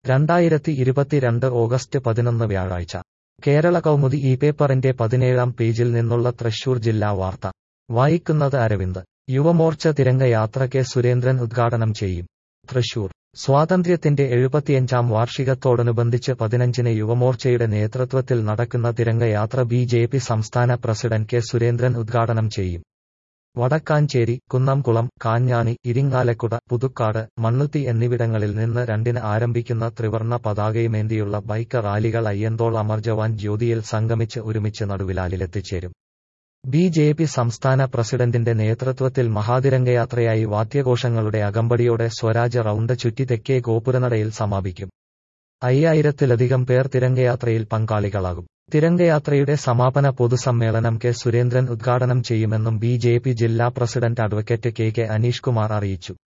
രണ്ടായിരത്തി ഇരുപത്തിരണ്ട് ഓഗസ്റ്റ് പതിനൊന്ന് വ്യാഴാഴ്ച കേരള കൗമുദി ഈ പേപ്പറിന്റെ പതിനേഴാം പേജിൽ നിന്നുള്ള തൃശൂർ ജില്ലാ വാർത്ത വായിക്കുന്നത് അരവിന്ദ് യുവമോർച്ച തിരംഗയാത്ര കെ സുരേന്ദ്രൻ ഉദ്ഘാടനം ചെയ്യും തൃശൂർ സ്വാതന്ത്ര്യത്തിന്റെ എഴുപത്തിയഞ്ചാം വാർഷികത്തോടനുബന്ധിച്ച് പതിനഞ്ചിന് യുവമോർച്ചയുടെ നേതൃത്വത്തിൽ നടക്കുന്ന തിരംഗയാത്ര ബി ജെ പി സംസ്ഥാന പ്രസിഡന്റ് കെ സുരേന്ദ്രൻ ഉദ്ഘാടനം ചെയ്യും വടക്കാഞ്ചേരി കുന്നംകുളം കാഞ്ഞാണി ഇരിങ്ങാലക്കുട പുതുക്കാട് മണ്ണുത്തി എന്നിവിടങ്ങളിൽ നിന്ന് രണ്ടിന് ആരംഭിക്കുന്ന ത്രിവർണ പതാകയുമേന്തിയുള്ള ബൈക്ക് റാലികൾ അയ്യന്തോൾ അമർ ജവാൻ ജ്യോതിയിൽ സംഗമിച്ച് ഒരുമിച്ച് നടുവിലാലിലെത്തിച്ചേരും ബി ജെ പി സംസ്ഥാന പ്രസിഡന്റിന്റെ നേതൃത്വത്തിൽ മഹാതിരംഗയാത്രയായി വാദ്യഘോഷങ്ങളുടെ അകമ്പടിയോടെ സ്വരാജ് റൌണ്ട് ചുറ്റി തെക്കേ ഗോപുരനടയിൽ സമാപിക്കും അയ്യായിരത്തിലധികം പേർ തിരംഗയാത്രയിൽ പങ്കാളികളാകും തിരംഗയാത്രയുടെ സമാപന പൊതുസമ്മേളനം കെ സുരേന്ദ്രൻ ഉദ്ഘാടനം ചെയ്യുമെന്നും ബി ജെ പി ജില്ലാ president advocate K K Aneesh Kumar അറിയിച്ചു